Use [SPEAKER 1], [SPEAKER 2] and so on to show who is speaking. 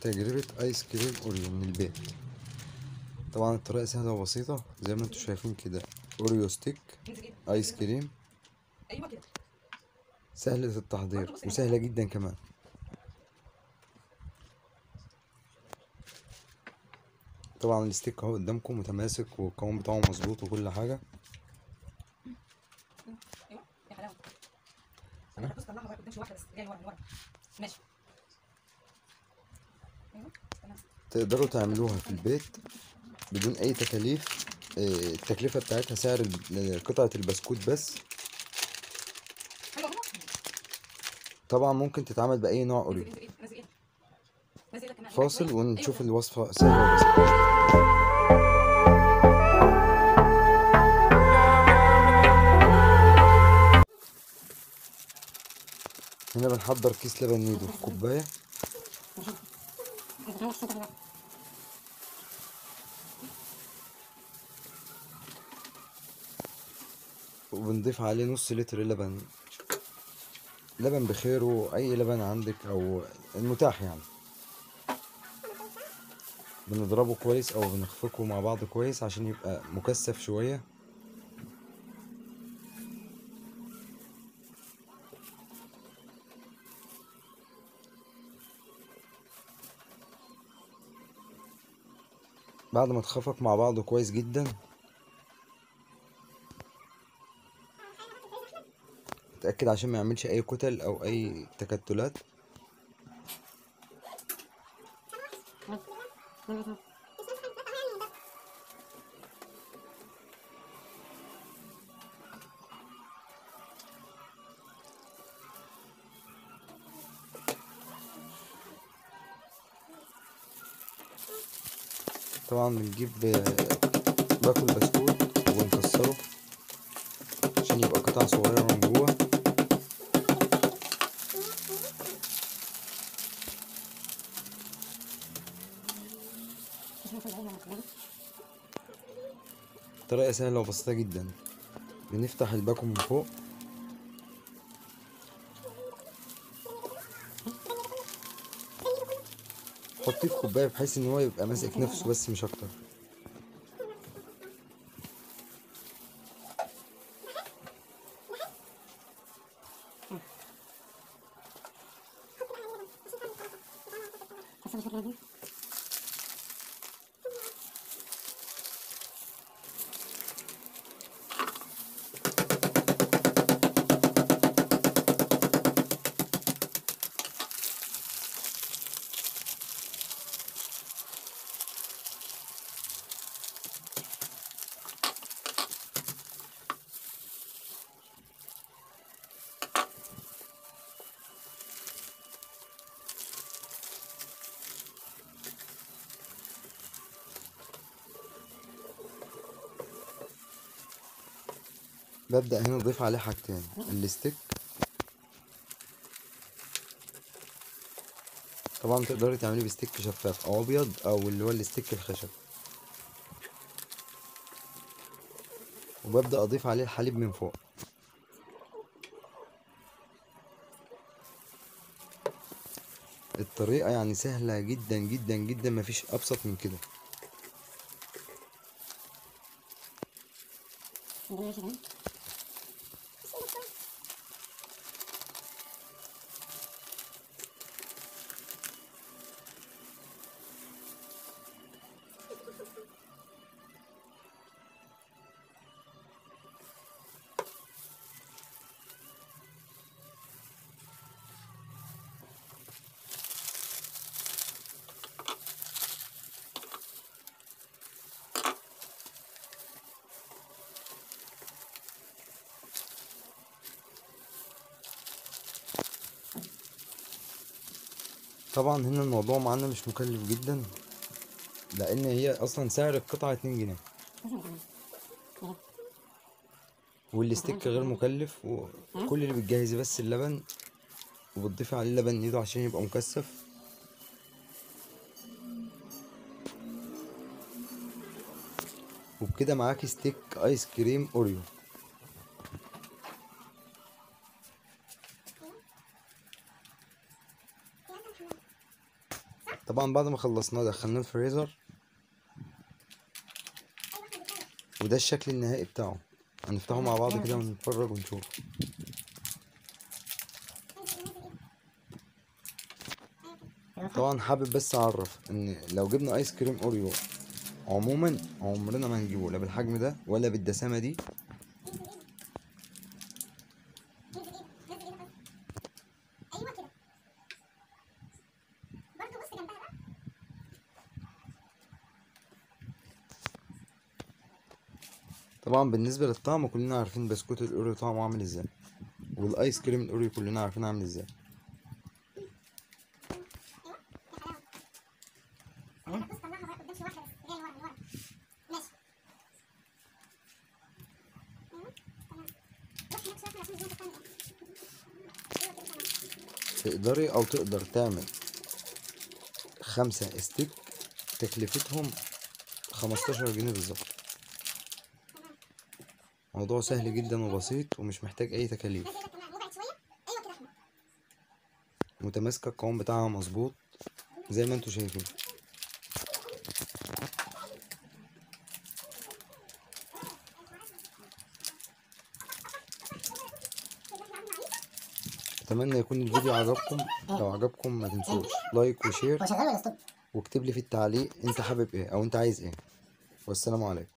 [SPEAKER 1] تجربة ايس كريم اوريو من البيت طبعا الطريقة سهلة وبسيطة زي ما انتوا شايفين كده اوريو ستيك
[SPEAKER 2] انزل كده
[SPEAKER 1] ايس كريم
[SPEAKER 2] ايوه كده
[SPEAKER 1] سهلة التحضير وسهلة جدا كمان طبعا الستيك اهو قدامكم متماسك والقوام بتاعه مظبوط وكل حاجة
[SPEAKER 2] ايوه يا حلاوه انا بص طلعها بقى قدام شويه واحده بس جاي ورا ورا ماشي ايوه تمام
[SPEAKER 1] تقدروا تعملوها في البيت بدون اي تكاليف إيه، التكلفة بتاعتها سعر ال- قطعة البسكوت بس
[SPEAKER 2] حلوه كده
[SPEAKER 1] طبعا ممكن تتعمل بأي نوع
[SPEAKER 2] نزل
[SPEAKER 1] اوريو
[SPEAKER 2] نزل ايه نزل ايه نزل ايدك كمان
[SPEAKER 1] فاصل
[SPEAKER 2] أيوة.
[SPEAKER 1] ونشوف
[SPEAKER 2] أيوة.
[SPEAKER 1] الوصفة سهلة وبسيطة هنا بنحضر كيس لبن نيدو في كوباية وبنضيف عليه نص لتر لبن لبن بخيره أي لبن عندك أو المتاح يعني بنضربه كويس أو بنخفقه مع بعض كويس عشان يبقى مكثف شوية بعد ما اتخفق مع بعضه كويس جدا اتأكد عشان ما يعملش أي كتل أو أي تكتلات طبعا بنجيب باكل بسكوت ونكسره عشان يبقى قطع صغيرة من جوه طريقة سهلة وبسيطة جدا بنفتح الباكو من فوق حطيه في كوباية بحيث ان هو يبقى ماسك نفسه بس مش اكتر ببدأ هنا اضيف عليه حاجتين الستيك طبعا تقدري تعمليه بستيك شفاف او ابيض او اللي هو الستيك الخشب وببدأ اضيف عليه الحليب من فوق الطريقة يعني سهلة جدا جدا جدا مفيش ابسط من كده طبعا هنا الموضوع معانا مش مكلف جدا لان هي اصلا سعر القطعة اتنين جنيه والستيك غير مكلف وكل اللي بتجهزي بس اللبن وبتضيفي عليه لبن ايده عشان يبقى مكثف وبكده معاكي ستيك ايس كريم اوريو طبعا بعد ما خلصناه دخلناه الفريزر وده الشكل النهائي بتاعه هنفتحه مع بعض كده ونتفرج ونشوف طبعا حابب بس اعرف ان لو جبنا ايس كريم اوريو عموما عمرنا ما هنجيبه لا بالحجم ده ولا بالدسامه دي
[SPEAKER 3] ايوه كده برضه بص جنبها بقى
[SPEAKER 1] طبعا بالنسبه للطعم كلنا عارفين بسكوت الاوريو طعمه عامل ازاي والايس كريم الاوريو كلنا عارفين عامل ازاي
[SPEAKER 3] ايوه يا حلاوه بص طلعها بقى قدام شويه واحده بس جايه لورا لورا ماشي ايوه تمام روح هناك شويه عشان الزيت الثانيه ايوه كده تمام
[SPEAKER 1] تقدري او تقدر تعمل خمسة ستيك تكلفتهم خمستاشر جنيه بالظبط موضوع سهل جدا وبسيط ومش محتاج اي تكاليف
[SPEAKER 3] ماشي كده تمام وابعد شويه ايوه كده احمد
[SPEAKER 1] متماسكة القوام بتاعها مظبوط زي ما انتوا شايفين اتمنى يكون الفيديو عجبكم لو عجبكم ما تنسوش لايك وشير
[SPEAKER 2] هو شغال ولا ستوب؟
[SPEAKER 1] واكتب لي في التعليق انت حابب ايه او انت عايز ايه والسلام عليكم